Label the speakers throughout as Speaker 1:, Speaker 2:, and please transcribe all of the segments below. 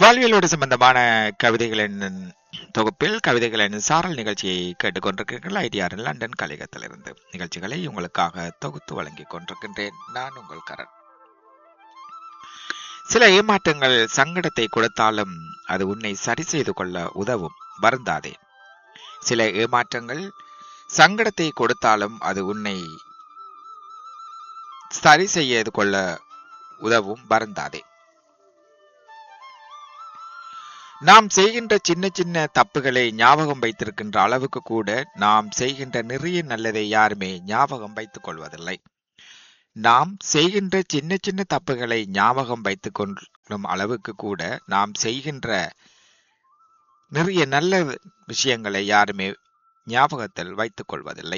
Speaker 1: வாழ்வியலோடு சம்பந்தமான கவிதைகளின் தொகுப்பில் கவிதைகளின் சாரல் நிகழ்ச்சியை கேட்டுக்கொண்டிருக்கிறீர்கள் ஐடிஆர் லண்டன் கலையகத்திலிருந்து நிகழ்ச்சிகளை உங்களுக்காக தொகுத்து வழங்கிக் கொண்டிருக்கின்றேன் நான் உங்கள் கரண் சில ஏமாற்றங்கள் சங்கடத்தை கொடுத்தாலும் அது உன்னை சரி செய்து கொள்ள உதவும் வருந்தாதே சில ஏமாற்றங்கள் சங்கடத்தை கொடுத்தாலும் அது உன்னை சரி செய்து கொள்ள உதவும் வருந்தாதே நாம் செய்கின்ற சின்ன சின்ன தப்புகளை ஞாபகம் வைத்திருக்கின்ற அளவுக்கு கூட நாம் செய்கின்ற நிறைய நல்லதை யாருமே ஞாபகம் வைத்துக் கொள்வதில்லை நாம் செய்கின்ற சின்ன சின்ன தப்புகளை ஞாபகம் வைத்துக் கொள்ளும் அளவுக்கு கூட நாம் செய்கின்ற நிறைய நல்ல விஷயங்களை யாருமே ஞாபகத்தில் வைத்துக் கொள்வதில்லை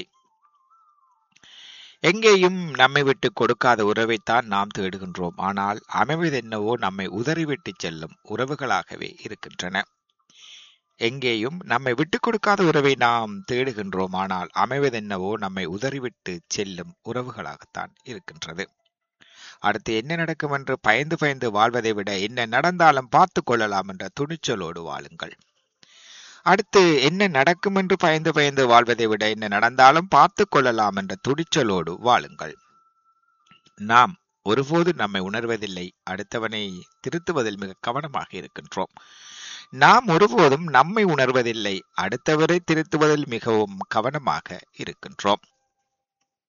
Speaker 1: எங்கேயும் நம்மை விட்டு கொடுக்காத உறவைத்தான் நாம் தேடுகின்றோம் ஆனால் அமைவதென்னவோ நம்மை உதறிவிட்டு செல்லும் உறவுகளாகவே இருக்கின்றன எங்கேயும் நம்மை விட்டு கொடுக்காத உறவை நாம் தேடுகின்றோம் ஆனால் அமைவதென்னவோ நம்மை உதறிவிட்டு செல்லும் உறவுகளாகத்தான் இருக்கின்றது அடுத்து என்ன நடக்கும் என்று பயந்து பயந்து வாழ்வதை விட என்ன நடந்தாலும் பார்த்து கொள்ளலாம் என்ற துணிச்சலோடு வாழுங்கள் அடுத்து என்ன நடக்கும் என்று பயந்து பயந்து வாழ்வதை விட என்ன நடந்தாலும் பார்த்து கொள்ளலாம் என்ற துணிச்சலோடு வாழுங்கள் நாம் ஒருபோது நம்மை உணர்வதில்லை அடுத்தவனை திருத்துவதில் மிக கவனமாக இருக்கின்றோம் நாம் ஒருபோதும் நம்மை உணர்வதில்லை அடுத்தவரை திருத்துவதில் மிகவும் கவனமாக இருக்கின்றோம்